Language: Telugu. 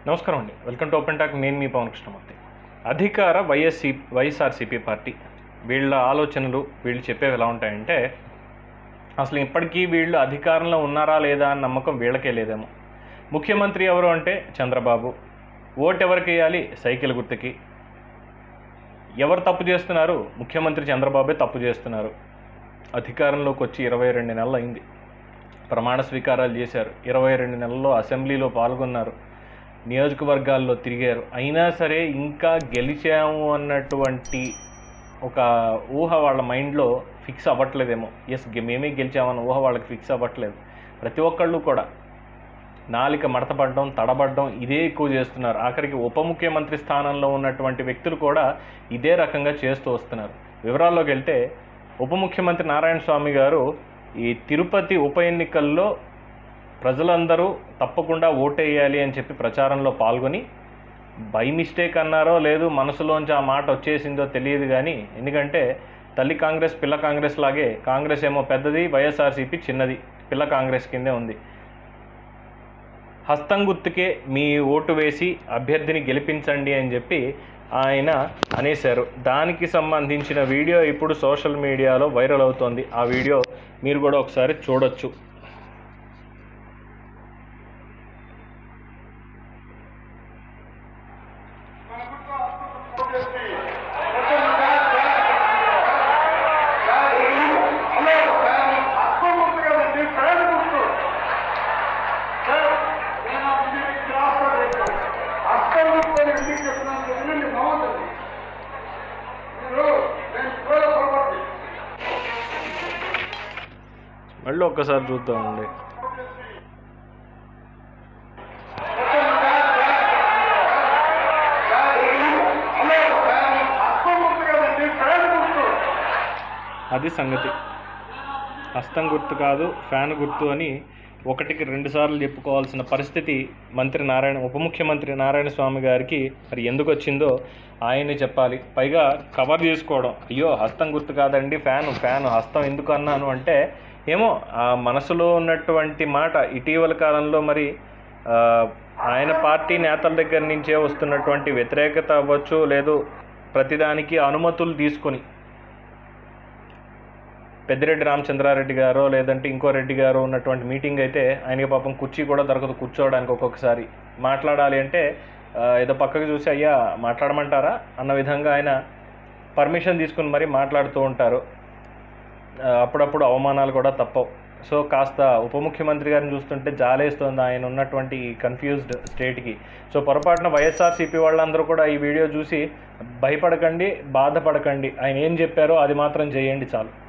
నమస్కారం అండి వెల్కమ్ టు ఓపెన్ టాక్ నేను మీ పవన్ కృష్ణమూర్తి అధికార వైఎస్సి వైఎస్ఆర్సీపీ పార్టీ వీళ్ళ ఆలోచనలు వీళ్ళు చెప్పేవి ఎలా ఉంటాయంటే అసలు ఇప్పటికీ వీళ్ళు అధికారంలో ఉన్నారా లేదా అని నమ్మకం వీళ్ళకే లేదేమో ముఖ్యమంత్రి ఎవరు అంటే చంద్రబాబు ఓటు ఎవరికి వేయాలి సైకిల్ గుర్తుకి ఎవరు తప్పు చేస్తున్నారు ముఖ్యమంత్రి చంద్రబాబే తప్పు చేస్తున్నారు అధికారంలోకి వచ్చి ఇరవై రెండు నెలలు అయింది ప్రమాణ స్వీకారాలు చేశారు ఇరవై రెండు నెలల్లో అసెంబ్లీలో పాల్గొన్నారు నియోజకవర్గాల్లో తిరిగారు అయినా సరే ఇంకా గెలిచాము అన్నటువంటి ఒక ఊహ వాళ్ళ మైండ్లో ఫిక్స్ అవ్వట్లేదేమో ఎస్ మేమే గెలిచామన్న ఊహ వాళ్ళకి ఫిక్స్ అవ్వట్లేదు ప్రతి ఒక్కళ్ళు కూడా నాలిక మడతపడడం తడబడడం ఇదే ఎక్కువ చేస్తున్నారు ఆఖరికి ఉప ముఖ్యమంత్రి స్థానంలో ఉన్నటువంటి వ్యక్తులు కూడా ఇదే రకంగా చేస్తూ వస్తున్నారు వివరాల్లోకి వెళ్తే ఉప ముఖ్యమంత్రి నారాయణ స్వామి గారు ఈ తిరుపతి ఉప ఎన్నికల్లో ప్రజలందరూ తప్పకుండా ఓటేయాలి అని చెప్పి ప్రచారంలో పాల్గొని బై మిస్టేక్ అన్నారో లేదు మనసులోంచి ఆ మాట వచ్చేసిందో తెలియదు కానీ ఎందుకంటే తల్లి కాంగ్రెస్ పిల్ల కాంగ్రెస్ లాగే కాంగ్రెస్ ఏమో పెద్దది వైఎస్ఆర్సీపీ చిన్నది పిల్ల కాంగ్రెస్ కిందే ఉంది హస్తం గుర్తుకే మీ ఓటు వేసి అభ్యర్థిని గెలిపించండి అని చెప్పి ఆయన అనేశారు దానికి సంబంధించిన వీడియో ఇప్పుడు సోషల్ మీడియాలో వైరల్ అవుతోంది ఆ వీడియో మీరు కూడా ఒకసారి చూడొచ్చు మళ్ళీ ఒక్కసారి చూద్దామండి అది సంగతి హస్తం గుర్తు కాదు ఫ్యాన్ గుర్తు అని ఒకటికి రెండు సార్లు చెప్పుకోవాల్సిన పరిస్థితి మంత్రి నారాయణ ఉప ముఖ్యమంత్రి నారాయణ స్వామి గారికి మరి ఎందుకు వచ్చిందో ఆయనే చెప్పాలి పైగా కవర్ చేసుకోవడం అయ్యో హస్తం గుర్తు కాదండి ఫ్యాన్ ఫ్యాన్ హస్తం ఎందుకు అన్నాను అంటే ఏమో ఆ మనసులో ఉన్నటువంటి మాట ఇటీవల కాలంలో మరి ఆ, ఆయన పార్టీ నేతల దగ్గర నుంచే వస్తున్నటువంటి వ్యతిరేకత అవ్వచ్చు లేదు ప్రతిదానికి అనుమతులు తీసుకొని పెద్దిరెడ్డి రామచంద్రారెడ్డి గారో లేదంటే ఇంకో రెడ్డి గారో ఉన్నటువంటి మీటింగ్ అయితే ఆయనకి పాపం కుర్చీ కూడా దొరకదు కూర్చోవడానికి ఒక్కొక్కసారి మాట్లాడాలి అంటే ఆ, ఏదో పక్కకు చూసి అయ్యా మాట్లాడమంటారా అన్న విధంగా ఆయన పర్మిషన్ తీసుకుని మరీ మాట్లాడుతూ ఉంటారు ఆ, అప్పుడప్పుడు అవమానాలు కూడా తప్పవు సో కాస్త ఉప ముఖ్యమంత్రి గారిని చూస్తుంటే జాలేస్తుంది ఆయన ఉన్నటువంటి కన్ఫ్యూజ్డ్ స్టేట్కి సో పొరపాటున వైఎస్ఆర్సీపీ వాళ్ళందరూ కూడా ఈ వీడియో చూసి భయపడకండి బాధపడకండి ఆయన ఏం చెప్పారో అది మాత్రం చేయండి చాలు